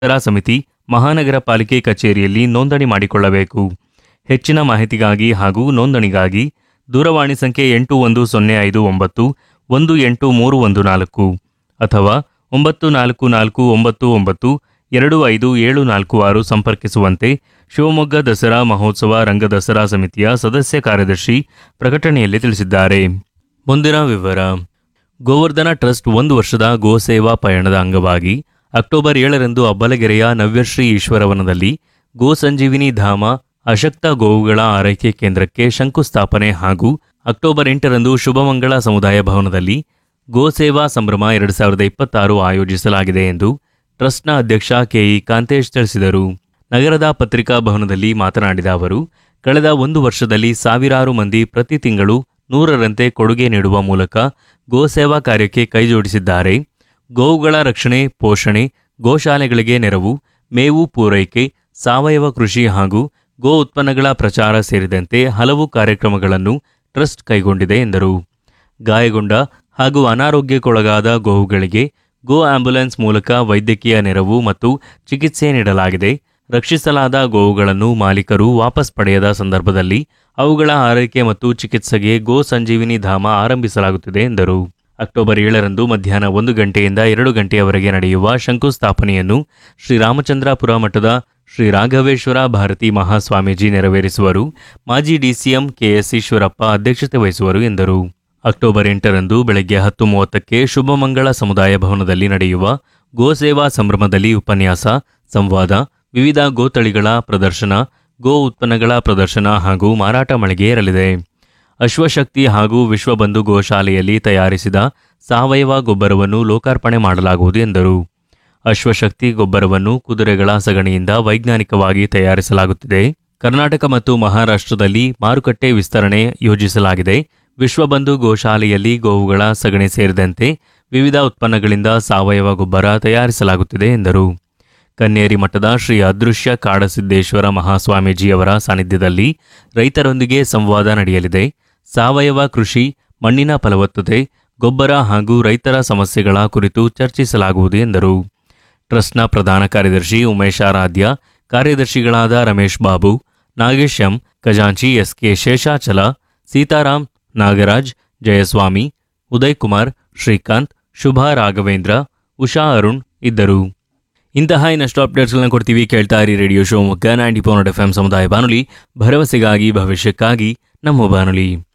ದಸರಾ ಸಮಿತಿ ಮಹಾನಗರ ಪಾಲಿಕೆ ಕಚೇರಿಯಲ್ಲಿ ನೋಂದಣಿ ಮಾಡಿಕೊಳ್ಳಬೇಕು ಹೆಚ್ಚಿನ ಮಾಹಿತಿಗಾಗಿ ಹಾಗೂ ನೋಂದಣಿಗಾಗಿ ದೂರವಾಣಿ ಸಂಖ್ಯೆ ಎಂಟು ಒಂದು ಸೊನ್ನೆ ಐದು ಒಂಬತ್ತು ಒಂದು ಎಂಟು ಮೂರು ಒಂದು ನಾಲ್ಕು ಅಥವಾ ಒಂಬತ್ತು ನಾಲ್ಕು ನಾಲ್ಕು ಒಂಬತ್ತು ಒಂಬತ್ತು ಎರಡು ಐದು ಏಳು ನಾಲ್ಕು ಆರು ಸಂಪರ್ಕಿಸುವಂತೆ ಶಿವಮೊಗ್ಗ ದಸರಾ ಮಹೋತ್ಸವ ರಂಗ ದಸರಾ ಸಮಿತಿಯ ಸದಸ್ಯ ಕಾರ್ಯದರ್ಶಿ ಪ್ರಕಟಣೆಯಲ್ಲಿ ತಿಳಿಸಿದ್ದಾರೆ ಮುಂದಿನ ವಿವರ ಗೋವರ್ಧನ ಟ್ರಸ್ಟ್ ಒಂದು ವರ್ಷದ ಗೋಸೇವಾ ಪಯಣದ ಅಂಗವಾಗಿ ಅಕ್ಟೋಬರ್ ಏಳರಂದು ಅಬ್ಬಲಗೆರೆಯ ನವ್ಯಶ್ರೀ ಈಶ್ವರವನದಲ್ಲಿ ಗೋ ಸಂಜೀವಿನಿ ಧಾಮ ಅಶಕ್ತ ಗೋವುಗಳ ಆರೈಕೆ ಕೇಂದ್ರಕ್ಕೆ ಶಂಕುಸ್ಥಾಪನೆ ಹಾಗೂ ಅಕ್ಟೋಬರ್ ಎಂಟರಂದು ಶುಭಮಂಗಳ ಸಮುದಾಯ ಭವನದಲ್ಲಿ ಗೋಸೇವಾ ಸಂಭ್ರಮ ಎರಡು ಸಾವಿರದ ಇಪ್ಪತ್ತಾರು ಆಯೋಜಿಸಲಾಗಿದೆ ಎಂದು ಟ್ರಸ್ಟ್ನ ಅಧ್ಯಕ್ಷ ಕೆಇ ಕಾಂತೇಶ್ ತಿಳಿಸಿದರು ನಗರದ ಪತ್ರಿಕಾ ಭವನದಲ್ಲಿ ಮಾತನಾಡಿದ ಅವರು ಕಳೆದ ಒಂದು ವರ್ಷದಲ್ಲಿ ಸಾವಿರಾರು ಮಂದಿ ಪ್ರತಿ ತಿಂಗಳು ನೂರರಂತೆ ಕೊಡುಗೆ ನೀಡುವ ಮೂಲಕ ಗೋಸೇವಾ ಕಾರ್ಯಕ್ಕೆ ಕೈಜೋಡಿಸಿದ್ದಾರೆ ಗೋವುಗಳ ರಕ್ಷಣೆ ಪೋಷಣೆ ಗೋಶಾಲೆಗಳಿಗೆ ನೆರವು ಮೇವು ಪೂರೈಕೆ ಸಾವಯವ ಕೃಷಿ ಹಾಗೂ ಗೋ ಉತ್ಪನ್ನಗಳ ಪ್ರಚಾರ ಸೇರಿದಂತೆ ಹಲವು ಕಾರ್ಯಕ್ರಮಗಳನ್ನು ಟ್ರಸ್ಟ್ ಕೈಗೊಂಡಿದೆ ಎಂದರು ಗಾಯಗೊಂಡ ಹಾಗೂ ಅನಾರೋಗ್ಯಕ್ಕೊಳಗಾದ ಗೋವುಗಳಿಗೆ ಗೋ ಆಂಬ್ಯುಲೆನ್ಸ್ ಮೂಲಕ ವೈದ್ಯಕೀಯ ನೆರವು ಮತ್ತು ಚಿಕಿತ್ಸೆ ನೀಡಲಾಗಿದೆ ರಕ್ಷಿಸಲಾದ ಗೋವುಗಳನ್ನು ಮಾಲೀಕರು ವಾಪಸ್ ಪಡೆಯದ ಸಂದರ್ಭದಲ್ಲಿ ಅವುಗಳ ಆರೈಕೆ ಮತ್ತು ಚಿಕಿತ್ಸೆಗೆ ಗೋ ಸಂಜೀವಿನಿ ಧಾಮ ಆರಂಭಿಸಲಾಗುತ್ತಿದೆ ಎಂದರು ಅಕ್ಟೋಬರ್ ಏಳರಂದು ಮಧ್ಯಾಹ್ನ ಒಂದು ಗಂಟೆಯಿಂದ ಎರಡು ಗಂಟೆಯವರೆಗೆ ನಡೆಯುವ ಶಂಕುಸ್ಥಾಪನೆಯನ್ನು ಶ್ರೀರಾಮಚಂದ್ರಾಪುರ ಮಠದ ಶ್ರೀ ರಾಘವೇಶ್ವರ ಭಾರತಿ ಮಹಾಸ್ವಾಮೀಜಿ ನೆರವೇರಿಸುವರು ಮಾಜಿ ಡಿಸಿಎಂ ಕೆಎಸ್ ಈಶ್ವರಪ್ಪ ಅಧ್ಯಕ್ಷತೆ ವಹಿಸುವರು ಎಂದರು ಅಕ್ಟೋಬರ್ ಎಂಟರಂದು ಬೆಳಗ್ಗೆ ಹತ್ತು ಮೂವತ್ತಕ್ಕೆ ಶುಭಮಂಗಳ ಸಮುದಾಯ ಭವನದಲ್ಲಿ ನಡೆಯುವ ಗೋಸೇವಾ ಸಂಭ್ರಮದಲ್ಲಿ ಉಪನ್ಯಾಸ ಸಂವಾದ ವಿವಿಧ ಗೋತಳಿಗಳ ಪ್ರದರ್ಶನ ಗೋ ಉತ್ಪನ್ನಗಳ ಪ್ರದರ್ಶನ ಹಾಗೂ ಮಾರಾಟ ಮಳಿಗೆ ಇರಲಿದೆ ಅಶ್ವಶಕ್ತಿ ಹಾಗೂ ವಿಶ್ವಬಂಧು ಗೋಶಾಲೆಯಲ್ಲಿ ತಯಾರಿಸಿದ ಸಾವಯವ ಗೊಬ್ಬರವನ್ನು ಲೋಕಾರ್ಪಣೆ ಮಾಡಲಾಗುವುದು ಎಂದರು ಅಶ್ವಶಕ್ತಿ ಗೊಬ್ಬರವನ್ನು ಕುದುರೆಗಳ ಸಗಣಿಯಿಂದ ವೈಜ್ಞಾನಿಕವಾಗಿ ತಯಾರಿಸಲಾಗುತ್ತಿದೆ ಕರ್ನಾಟಕ ಮತ್ತು ಮಹಾರಾಷ್ಟ್ರದಲ್ಲಿ ಮಾರುಕಟ್ಟೆ ವಿಸ್ತರಣೆ ಯೋಜಿಸಲಾಗಿದೆ ವಿಶ್ವಬಂಧು ಗೋಶಾಲೆಯಲ್ಲಿ ಗೋವುಗಳ ಸಗಣಿ ಸೇರಿದಂತೆ ವಿವಿಧ ಉತ್ಪನ್ನಗಳಿಂದ ಸಾವಯವ ಗೊಬ್ಬರ ತಯಾರಿಸಲಾಗುತ್ತಿದೆ ಎಂದರು ಕನ್ನೇರಿ ಮಠದ ಶ್ರೀ ಅದೃಶ್ಯ ಕಾಡಸಿದ್ದೇಶ್ವರ ಮಹಾಸ್ವಾಮೀಜಿಯವರ ಸಾನ್ನಿಧ್ಯದಲ್ಲಿ ರೈತರೊಂದಿಗೆ ಸಂವಾದ ನಡೆಯಲಿದೆ ಸಾವಯವ ಕೃಷಿ ಮಣ್ಣಿನ ಫಲವತ್ತತೆ ಗೊಬ್ಬರ ಹಾಗೂ ರೈತರ ಸಮಸ್ಯೆಗಳ ಕುರಿತು ಚರ್ಚಿಸಲಾಗುವುದು ಎಂದರು ಟ್ರಸ್ಟ್ನ ಪ್ರಧಾನ ಕಾರ್ಯದರ್ಶಿ ಉಮೇಶ್ ಆರಾಧ್ಯ ಕಾರ್ಯದರ್ಶಿಗಳಾದ ರಮೇಶ್ ಬಾಬು ನಾಗೇಶ್ ಎಂ ಖಜಾಂಚಿ ಎಸ್ಕೆ ಶೇಷಾಚಲ ಸೀತಾರಾಮ್ ನಾಗರಾಜ್ ಜಯಸ್ವಾಮಿ ಉದಯ್ ಕುಮಾರ್ ಶ್ರೀಕಾಂತ್ ಶುಭಾ ರಾಘವೇಂದ್ರ ಉಷಾ ಅರುಣ್ ಇದ್ದರು ಇಂತಹ ಇನ್ನಷ್ಟು ಅಪ್ಡೇಟ್ಸ್ಗಳನ್ನ ಕೊಡ್ತೀವಿ ಕೇಳ್ತಾ ಇರಿ radio Shivamogga ninety four F M ಸಮುದಾಯ ಬಾನುಲಿ ಭರವಸೆಗಾಗಿ ಭವಿಷ್ಯಕ್ಕಾಗಿ ನಮ್ಮ ಬಾನುಲಿ